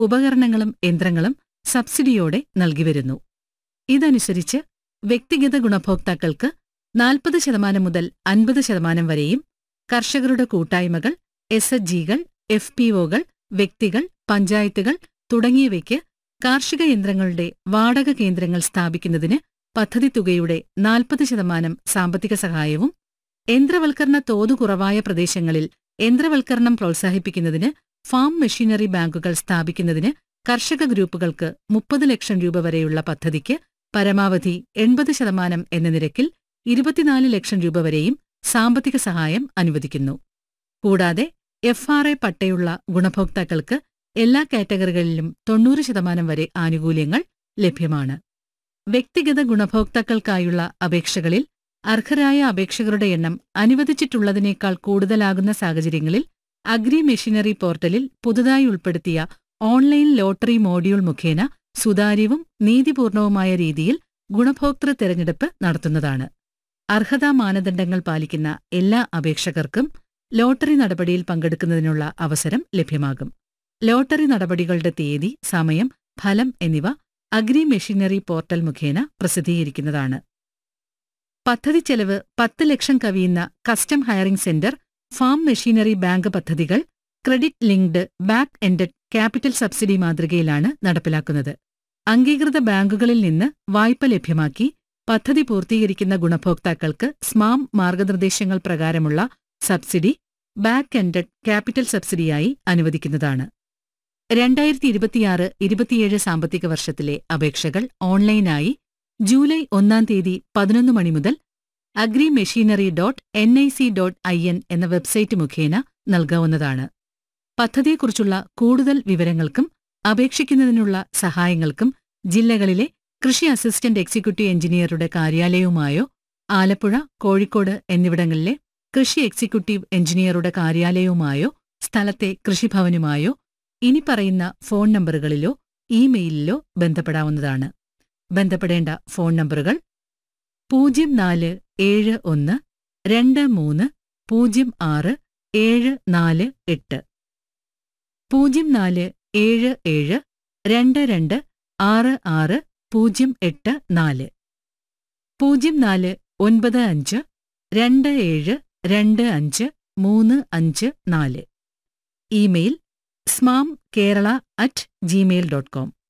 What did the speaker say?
ഉപകരണങ്ങളും യന്ത്രങ്ങളും സബ്സിഡിയോടെ നൽകിവരുന്നു ഇതനുസരിച്ച് വ്യക്തിഗത ഗുണഭോക്താക്കൾക്ക് നാൽപ്പത് ശതമാനം മുതൽ അൻപത് ശതമാനം വരെയും കർഷകരുടെ കൂട്ടായ്മകൾ എസ് എച്ച് ജികൾ എഫ് പി ഒകൾ വ്യക്തികൾ പഞ്ചായത്തുകൾ തുടങ്ങിയവയ്ക്ക് കാർഷിക യന്ത്രങ്ങളുടെ വാടക കേന്ദ്രങ്ങൾ സ്ഥാപിക്കുന്നതിന് പദ്ധതി തുകയുടെ നാൽപ്പത് ശതമാനം സാമ്പത്തിക സഹായവും യന്ത്രവൽക്കരണ തോതു കുറവായ പ്രദേശങ്ങളിൽ യന്ത്രവൽക്കരണം പ്രോത്സാഹിപ്പിക്കുന്നതിന് ഫാം മെഷീനറി ബാങ്കുകൾ സ്ഥാപിക്കുന്നതിന് കർഷക ഗ്രൂപ്പുകൾക്ക് മുപ്പത് ലക്ഷം രൂപ വരെയുള്ള പദ്ധതിക്ക് പരമാവധി എൺപത് ശതമാനം എന്ന നിരക്കിൽ ഇരുപത്തിനാല് ലക്ഷം രൂപ വരെയും സാമ്പത്തിക സഹായം അനുവദിക്കുന്നു കൂടാതെ എഫ് ആർ എ പട്ടയുള്ള ഗുണഭോക്താക്കൾക്ക് എല്ലാ കാറ്റഗറികളിലും തൊണ്ണൂറ് ശതമാനം വരെ ആനുകൂല്യങ്ങൾ ലഭ്യമാണ് വ്യക്തിഗത ഗുണഭോക്താക്കൾക്കായുള്ള അപേക്ഷകളിൽ അർഹരായ അപേക്ഷകരുടെ എണ്ണം അനുവദിച്ചിട്ടുള്ളതിനേക്കാൾ കൂടുതലാകുന്ന സാഹചര്യങ്ങളിൽ അഗ്രി മെഷീനറി പോർട്ടലിൽ പുതുതായി ഉൾപ്പെടുത്തിയ ഓൺലൈൻ ലോട്ടറി മോഡ്യൂൾ മുഖേന സുതാര്യവും നീതിപൂർണവുമായ രീതിയിൽ ഗുണഭോക്തൃ തെരഞ്ഞെടുപ്പ് നടത്തുന്നതാണ് അർഹതാ മാനദണ്ഡങ്ങൾ പാലിക്കുന്ന എല്ലാ അപേക്ഷകർക്കും ലോട്ടറി നടപടിയിൽ പങ്കെടുക്കുന്നതിനുള്ള അവസരം ലഭ്യമാകും ലോട്ടറി നടപടികളുടെ തീയതി സമയം ഫലം എന്നിവ അഗ്രി മെഷീനറി പോർട്ടൽ മുഖേന പ്രസിദ്ധീകരിക്കുന്നതാണ് പദ്ധതി ചെലവ് പത്ത് ലക്ഷം കവിയുന്ന custom hiring centre farm machinery bank പദ്ധതികൾ credit linked back ended capital subsidy മാതൃകയിലാണ് നടപ്പിലാക്കുന്നത് അംഗീകൃത ബാങ്കുകളിൽ നിന്ന് വായ്പ ലഭ്യമാക്കി പദ്ധതി പൂർത്തീകരിക്കുന്ന ഗുണഭോക്താക്കൾക്ക് സ്മാം മാർഗനിർദ്ദേശങ്ങൾ പ്രകാരമുള്ള സബ്സിഡി ബാക്ക് എൻഡഡ് ക്യാപിറ്റൽ സബ്സിഡിയായി അനുവദിക്കുന്നതാണ് രണ്ടായിരത്തി ഇരുപത്തിയാറ് ഇരുപത്തിയേഴ് സാമ്പത്തിക വർഷത്തിലെ അപേക്ഷകൾ ഓൺലൈനായി ജൂലൈ ഒന്നാം തീയതി പതിനൊന്ന് മണി മുതൽ agri machinery dot N I C dot I N എന്ന വെബ്സൈറ്റ് മുഖേന നൽകാവുന്നതാണ് പദ്ധതിയെക്കുറിച്ചുള്ള കൂടുതൽ വിവരങ്ങൾക്കും അപേക്ഷിക്കുന്നതിനുള്ള സഹായങ്ങൾക്കും ജില്ലകളിലെ കൃഷി അസിസ്റ്റന്റ് എക്സിക്യൂട്ടീവ് എഞ്ചിനീയറുടെ കാര്യാലയവുമായോ ആലപ്പുഴ കോഴിക്കോട് എന്നിവിടങ്ങളിലെ കൃഷി എക്സിക്യൂട്ടീവ് എഞ്ചിനീയറുടെ കാര്യാലയവുമായോ സ്ഥലത്തെ കൃഷിഭവനുമായോ ഇനി പറയുന്ന ഫോൺ നമ്പറുകളിലോ ഇമെയിലിലോ ബന്ധപ്പെടാവുന്നതാണ് ബന്ധപ്പെടേണ്ട ഫോൺ നമ്പറുകൾ പൂജ്യം നാല് ഏഴ് ഒന്ന് രണ്ട് മൂന്ന് പൂജ്യം ആറ് ഏഴ് നാല് എട്ട് പൂജ്യം നാല് ഏഴ് ഏഴ് രണ്ട് രണ്ട് ആറ് ആറ് പൂജ്യം എട്ട് നാല് പൂജ്യം നാല് ഒൻപത് അഞ്ച് രണ്ട് ഏഴ് രണ്ട് അഞ്ച് മൂന്ന് അഞ്ച് നാല് email SMAM Kerala at Gmail dot com